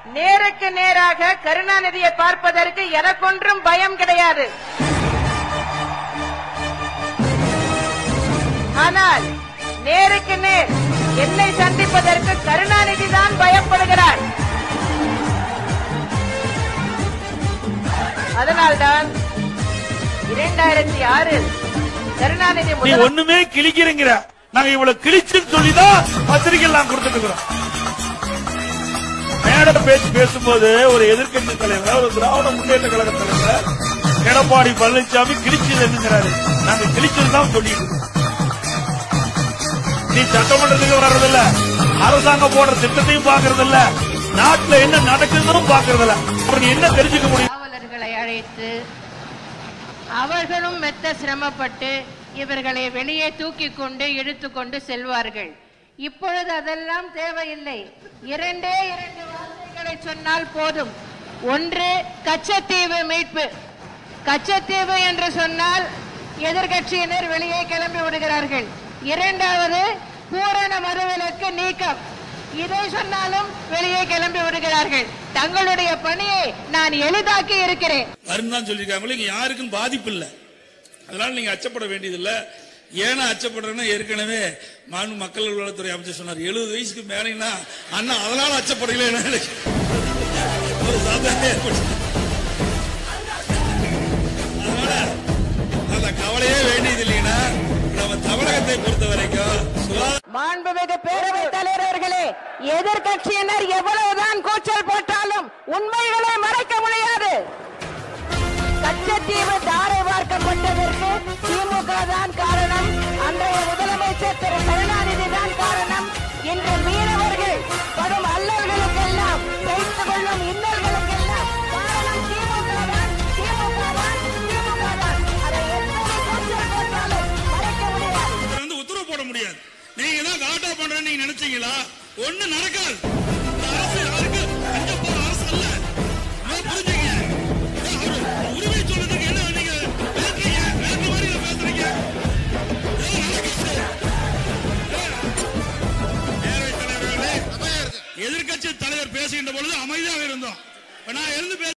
நேருக்கு நேராக கருணாநிதியை பார்ப்பதற்கு எனக்கொன்றும் பயம் கிடையாது ஆனால் நேருக்கு நேர் என்னை சந்திப்பதற்கு கருணாநிதி தான் பயப்படுகிறார் அதனால்தான் இரண்டாயிரத்தி ஆறில் கருணாநிதி நீ முதல் ஒண்ணுமே கிழிக்கிறீங்கிற நாங்க இவ்வளவு கிழிச்சுன்னு சொல்லிதான் பத்திரிகை எல்லாம் கொடுத்துட்டு இருக்கிறோம் மேடை பேச்சு பேசும்போது ஒரு எதிர்க்கட்சி தலைவர் ஒரு திராவிட முன்னேற்ற கழக தலைவர் எடப்பாடி பழனிசாமி கிழிச்சது என்னங்கிறாரு நாங்க கிழிச்சது தான் சொல்லிட்டு இருக்கோம். நீ சட்டமன்றத்துக்கு வர்றதில்ல அரசாங்கம் போடுற திட்டத்தையும் பாக்குறது இல்ல நாட்டுல என்ன நடக்குதுன்னு பாக்குறது இல்ல அப்புறம் நீ என்ன தெரிஞ்சுக்க முடியும் காவலர்களை அழைத்து அவர்களும் மெத்த சிரமப்பட்டு இவர்களை வெளியே தூக்கி கொண்டு இழுத்து கொண்டு செல்வார்கள் இப்பொழுது அதெல்லாம் தேவையில்லை இரண்டே இரண்டு வார்த்தைகளை சொன்னால் போதும் ஒன்று கச்சத்தீவு மீட்பு கச்சத்தீவு என்று சொன்னால் எதிர்க்கட்சியினர் வெளியே கிளம்பி விடுகிறார்கள் இரண்டாவது பூரண மதுவிலக்கு நீக்கம் இதை சொன்னாலும் வெளியே கிளம்பி விடுகிறார்கள் தங்களுடைய பணியை நான் எளிதாக்கி இருக்கிறேன் வரும்னு தான் சொல்லியிருக்காங்களே இங்க யாருக்கும் பாதிப்பு இல்லை அதனால நீங்க அச்சப்பட வேண்டியதில்லை ஏன்னா அச்சப்படுறேன்னா ஏற்கனவே மாண்பு மக்கள் நல்வாழ்வுத்துறை அமைச்சர் சொன்னார் எழுபது வயசுக்கு மேலீங்கன்னா அண்ணா அதனால அச்சப்படல ஒரு சாதாரண ஏற்பட்டு அதனால அந்த கவலையே வேண்டியது இல்லைன்னா நம்ம தமிழகத்தை பொறுத்த வரைக்கும் சுகாதார மாண்புமிகு பேரவைத் தலைவர்களே எதிர்க்கட்சியினர் எவ்வளவுதான் கூச்சல் போட்டாலும் உண்மைகளை மறைக்க முடியாது கச்சத்தீவு தாரை பார்க்கப்பட்டதற்கு திமுக தான் காரணம் அன்றைய முதலமைச்சர் திரு கருணாநிதி தான் காரணம் இன்று மீனவர்கள் படும் அல்லல்களுக்கெல்லாம் செய்து கொள்ளும் இன்னல்களுக்கெல்லாம் காரணம் திமுக தான் திமுக தான் திமுக தான் அதை எத்தனை கூச்சல் போட்டாலும் மறைக்க முடியாது இதுல வந்து உத்தரவு போட முடியாது நீங்க தான் காட்டா பண்றேன்னு நீங்க நினைச்சீங்களா ஒண்ணு நடக்காது இந்த அரசு யாருக்கு அஞ்ச போற அரசு அல்ல முதல்ல புரிஞ்சுங்க ஏன் அவரு உரிமை சொல்றதுக்கு என்ன நீங்க பேசுறீங்க வேற மாதிரி பேசுறீங்க ஏன் நடக்குது? ஏன்? பேரவைத் தலைவர்களே, எதிர்க்கட்சி தலைவர் பேசுகின்ற பொழுது அமைதியாக இருந்தோம் இப்ப நான் எழுந்து பேச